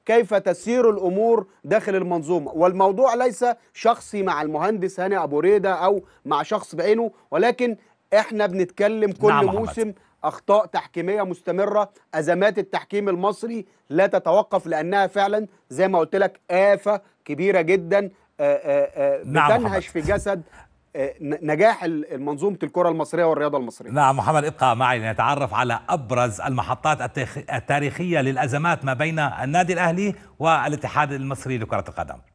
كيف تسير الامور داخل المنظومه والموضوع ليس شخصي مع المهندس هاني ابو ريده او مع شخص بعينه ولكن احنا بنتكلم كل نعم محمد. موسم اخطاء تحكيميه مستمره ازمات التحكيم المصري لا تتوقف لانها فعلا زي ما قلت لك افه كبيره جدا آه، آه، آه، نعم بتنهش في محمد. جسد آه، ن- نجاح ال- منظومه الكره المصريه والرياضه المصريه نعم محمد ابقى معي لنتعرف على ابرز المحطات التاريخ- التاريخيه للازمات ما بين النادي الاهلي والاتحاد المصري لكره القدم